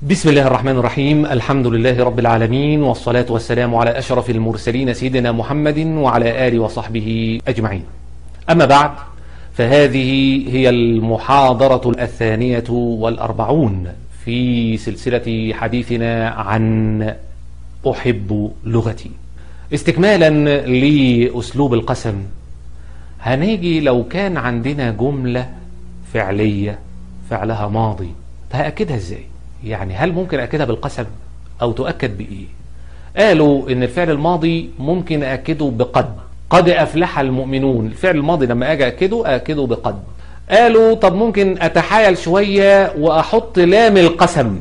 بسم الله الرحمن الرحيم الحمد لله رب العالمين والصلاة والسلام على أشرف المرسلين سيدنا محمد وعلى آله وصحبه أجمعين أما بعد فهذه هي المحاضرة الثانية والأربعون في سلسلة حديثنا عن أحب لغتي استكمالا لأسلوب القسم هنيجي لو كان عندنا جملة فعلية فعلها ماضي هأكدها ازاي يعني هل ممكن أكدها بالقسم أو تؤكد بإيه قالوا إن الفعل الماضي ممكن أكده بقد قد أفلح المؤمنون الفعل الماضي لما أجي أكده أكده بقد قالوا طب ممكن أتحايل شوية وأحط لام القسم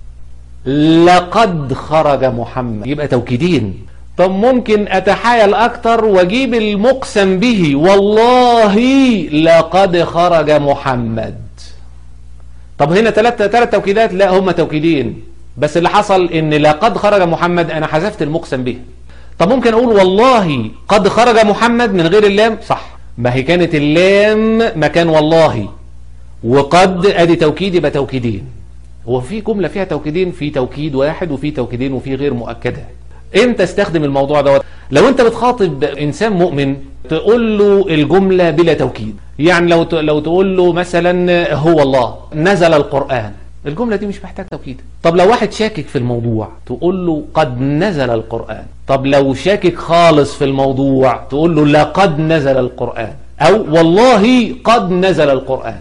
لقد خرج محمد يبقى توكيدين طب ممكن أتحايل أكتر وأجيب المقسم به والله لقد خرج محمد طب هنا ثلاث ثلاث توكيدات لا هم توكيدين بس اللي حصل ان لقد خرج محمد انا حذفت المقسم به طب ممكن اقول والله قد خرج محمد من غير اللام صح ما هي كانت اللام مكان والله وقد ادي توكيد يبقى توكيدين هو في جمله فيها توكيدين في توكيد واحد وفي توكيدين وفي غير مؤكده امتى استخدم الموضوع دوت لو انت بتخاطب انسان مؤمن تقول له الجمله بلا توكيد يعني لو لو تقول له مثلا هو الله نزل القران الجمله دي مش محتاج توكيد طب لو واحد شاكك في الموضوع تقول له قد نزل القران طب لو شاكك خالص في الموضوع تقول له لقد نزل القران او والله قد نزل القران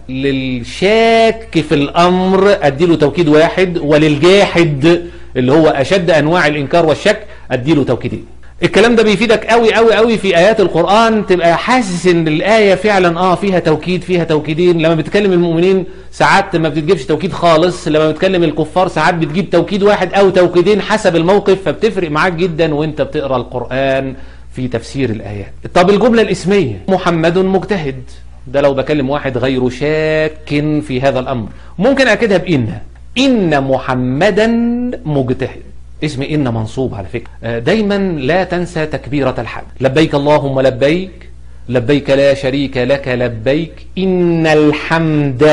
للشاك في الامر اديله توكيد واحد وللجاحد اللي هو اشد انواع الانكار والشك اديله توكيدين الكلام ده بيفيدك قوي قوي قوي في ايات القران تبقى حاسس ان الايه فعلا اه فيها توكيد فيها توكيدين لما بتكلم المؤمنين ساعات ما بتجيبش توكيد خالص لما بتكلم الكفار ساعات بتجيب توكيد واحد او توكيدين حسب الموقف فبتفرق معاك جدا وانت بتقرا القران في تفسير الايات طب الجمله الاسميه محمد مجتهد ده لو بكلم واحد غير شاك في هذا الامر ممكن اكدها بان ان محمدا مجتهد اسم إن منصوب على فكرة دايما لا تنسى تكبيرة الحمد لبيك اللهم لبيك لبيك لا شريك لك لبيك إن الحمد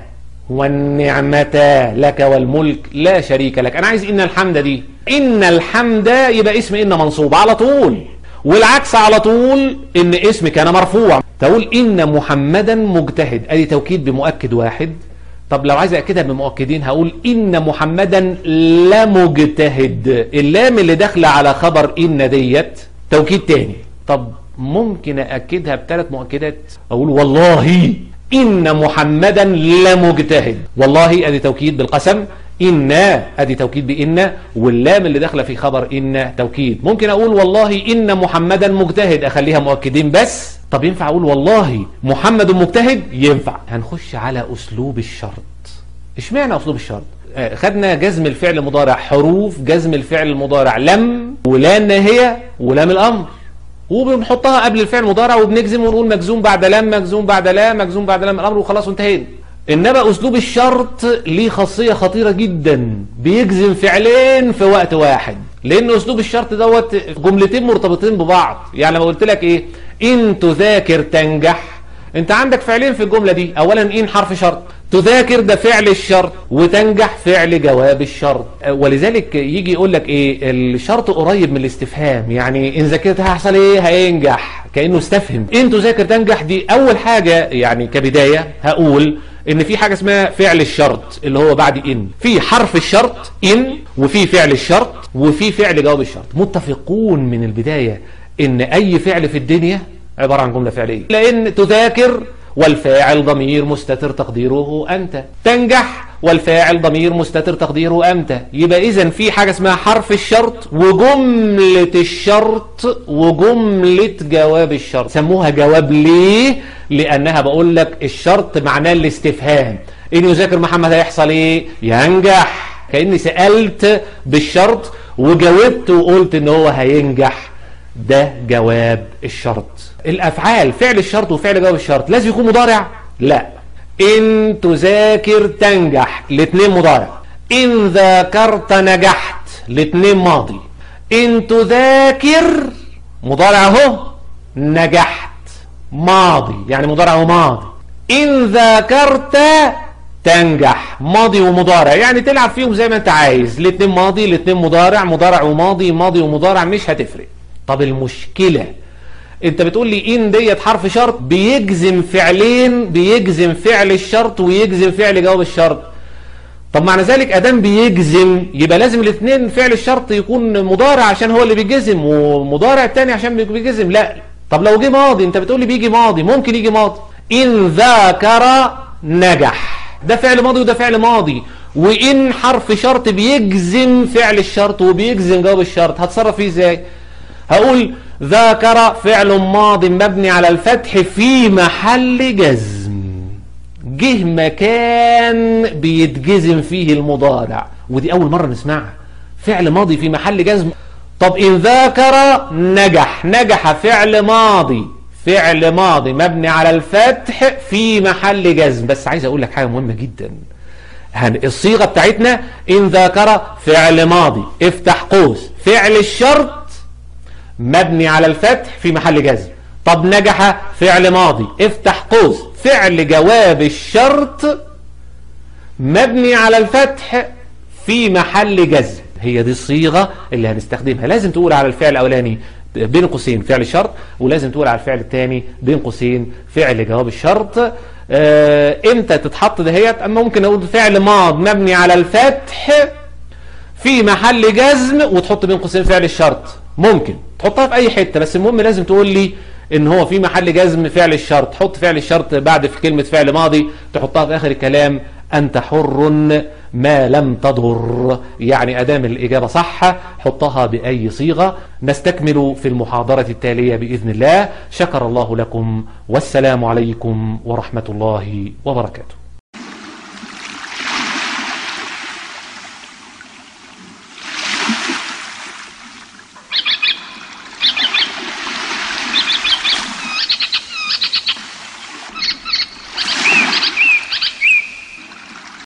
والنعمة لك والملك لا شريك لك أنا عايز إن الحمد دي إن الحمد يبقى اسم إن منصوب على طول والعكس على طول إن اسم كان مرفوع تقول إن محمدا مجتهد أدي توكيد بمؤكد واحد طب لو عايز أكدها بمؤكدين هقول إن محمدا لمجتهد اللام اللي داخله على خبر إن ديت توكيد تاني طب ممكن أكدها بثلاث مؤكدات أقول والله إن محمدا لمجتهد والله أدي توكيد بالقسم إن أدي توكيد بإن واللام اللي داخله في خبر إن توكيد ممكن أقول والله إن محمدا مجتهد أخليها مؤكدين بس طب ينفع أقول والله محمد مجتهد ينفع هنخش على أسلوب الشرط اشمعنى أسلوب الشرط آه خدنا جزم الفعل المضارع حروف جزم الفعل المضارع لم ولا الناهية ولام الأمر وبنحطها قبل الفعل المضارع وبنجزم ونقول مجزوم بعد لم مجزوم بعد لا مجزوم بعد لام الأمر وخلاص وانتهينا إنما أسلوب الشرط ليه خاصية خطيرة جدا بيجزم فعلين في وقت واحد لأن أسلوب الشرط دوت جملتين مرتبطين ببعض يعني لما قلت لك إيه إن تذاكر تنجح أنت عندك فعلين في الجملة دي أولا إن حرف شرط تذاكر ده فعل الشرط وتنجح فعل جواب الشرط ولذلك يجي يقول لك ايه الشرط قريب من الاستفهام يعني ان ذاكرت هيحصل ايه هينجح كانه استفهم ان تذاكر تنجح دي اول حاجه يعني كبدايه هقول ان في حاجه اسمها فعل الشرط اللي هو بعد ان في حرف الشرط ان وفي فعل الشرط وفي فعل جواب الشرط متفقون من البدايه ان اي فعل في الدنيا عباره عن جمله فعليه لان تذاكر والفاعل ضمير مستتر تقديره أنت تنجح والفاعل ضمير مستتر تقديره أنت يبقى إذا في حاجة اسمها حرف الشرط وجملة الشرط وجملة جواب الشرط سموها جواب ليه لأنها بقول لك الشرط معناه الاستفهام إن يذاكر محمد هيحصل إيه ينجح كأني سألت بالشرط وجاوبت وقلت إن هو هينجح ده جواب الشرط الافعال فعل الشرط وفعل جواب الشرط لازم يكون مضارع لا ان تذاكر تنجح الاثنين مضارع ان ذاكرت نجحت الاثنين ماضي ان تذاكر مضارع اهو نجحت ماضي يعني مضارع وماضي ان ذاكرت تنجح ماضي ومضارع يعني تلعب فيهم زي ما انت عايز الاتنين ماضي الاتنين مضارع مضارع وماضي ماضي ومضارع مش هتفرق طب المشكلة انت بتقول لي ان ديت حرف شرط بيجزم فعلين بيجزم فعل الشرط ويجزم فعل جواب الشرط طب معنى ذلك ادام بيجزم يبقى لازم الاثنين فعل الشرط يكون مضارع عشان هو اللي بيجزم ومضارع الثاني عشان بيجزم لا طب لو جه ماضي انت بتقول لي بيجي ماضي ممكن يجي ماضي ان ذاكر نجح ده فعل ماضي وده فعل ماضي وان حرف شرط بيجزم فعل الشرط وبيجزم جواب الشرط هتصرف فيه ازاي هقول ذاكر فعل ماض مبني على الفتح في محل جزم جه مكان بيتجزم فيه المضارع ودي أول مرة نسمعها فعل ماضي في محل جزم طب إن ذاكر نجح نجح فعل ماضي فعل ماضي مبني على الفتح في محل جزم بس عايز أقول لك حاجة مهمة جدا الصيغة بتاعتنا إن ذاكر فعل ماضي افتح قوس فعل الشرط مبني على الفتح في محل جزم طب نجح فعل ماضي افتح قوس فعل جواب الشرط مبني على الفتح في محل جزم هي دي الصيغة اللي هنستخدمها لازم تقول على الفعل الأولاني بين قوسين فعل الشرط ولازم تقول على الفعل الثاني بين قوسين فعل جواب الشرط اه امتى تتحط دهيت اما ممكن اقول فعل ماض مبني على الفتح في محل جزم وتحط بين قوسين فعل الشرط ممكن تحطها في اي حتة بس المهم لازم تقول لي ان هو في محل جزم فعل الشرط تحط فعل الشرط بعد في كلمة فعل ماضي تحطها في اخر الكلام انت حر ما لم تضر يعني ادام الاجابة صح حطها باي صيغة نستكمل في المحاضرة التالية باذن الله شكر الله لكم والسلام عليكم ورحمة الله وبركاته